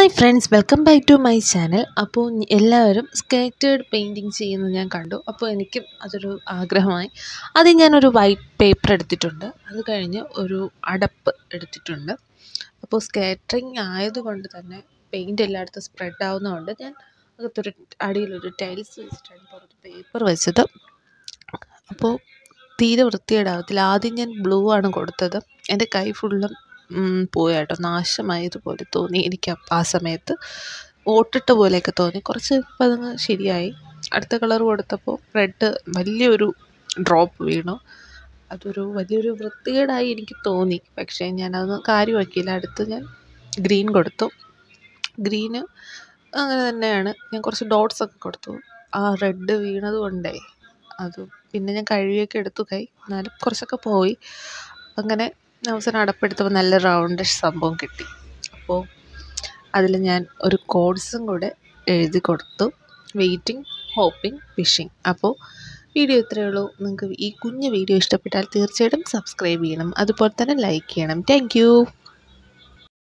hi friends welcome back to my channel അപ്പോൾ ഞ- എല്ലാവരും സ്കേറ്റേഡ് പെയിൻറ്റിങ് ചെയ്യുന്നത് ഞാൻ കണ്ടു അപ്പോൾ എനിക്കും അതൊരു ആഗ്രഹമായി ആദ്യം ഞാനൊരു വൈറ്റ് പേപ്പർ എടുത്തിട്ടുണ്ട് അത് കഴിഞ്ഞ് ഒരു അടപ്പ് എടുത്തിട്ടുണ്ട് അപ്പോൾ സ്കേറ്ററിങ് ആയതുകൊണ്ട് തന്നെ പെയിൻറ്റ് എല്ലായിടത്തും സ്പ്രെഡ് ആവുന്നതുകൊണ്ട് ഞാൻ അകത്തൊരു അടിയിലൊരു ടൈൽസ് വെച്ചിട്ടാണ് പുറത്ത് പേപ്പർ വെച്ചത് അപ്പോൾ തീരെ വൃത്തികേടാവത്തില്ല ആദ്യം ഞാൻ ബ്ലൂ ആണ് കൊടുത്തത് എൻ്റെ കൈ ഫുള്ളും പോയി കേട്ടോ നാശമായതുപോലെ തോന്നി എനിക്ക് അപ്പ- ആ സമയത്ത് ഓട്ടിട്ട പോലെയൊക്കെ തോന്നി കുറച്ച് കഴിഞ്ഞപ്പോൾ അതങ്ങ് ശരിയായി അടുത്ത കളർ കൊടുത്തപ്പോൾ റെഡ് വലിയൊരു ഡ്രോപ്പ് വീണു അതൊരു വലിയൊരു വൃത്തികേടായി എനിക്ക് തോന്നി പക്ഷേ ഞാനതൊന്നും കാര്യമാക്കിയില്ല അടുത്ത് ഞാൻ ഗ്രീൻ കൊടുത്തു ഗ്രീന് അങ്ങനെ തന്നെയാണ് ഞാൻ കുറച്ച് ഡോട്ട്സ് ഒക്കെ കൊടുത്തു ആ റെഡ് വീണത് കൊണ്ടേ അത് പിന്നെ ഞാൻ കഴുകിയൊക്കെ എടുത്തു കൈ എന്നാലും കുറച്ചൊക്കെ പോയി അങ്ങനെ അവസാനം അടപ്പെടുത്തപ്പോൾ നല്ല റൗണ്ടിഷ് സംഭവം കിട്ടി അപ്പോൾ അതിൽ ഞാൻ ഒരു കോഡ്സും കൂടെ എഴുതി കൊടുത്തു വെയിറ്റിംഗ് ഹോപ്പിംഗ് വിഷിംഗ് അപ്പോൾ വീഡിയോ ഇത്രയേ ഉള്ളൂ നിങ്ങൾക്ക് ഈ കുഞ്ഞു വീഡിയോ ഇഷ്ടപ്പെട്ടാൽ തീർച്ചയായിട്ടും സബ്സ്ക്രൈബ് ചെയ്യണം അതുപോലെ തന്നെ ലൈക്ക് ചെയ്യണം താങ്ക്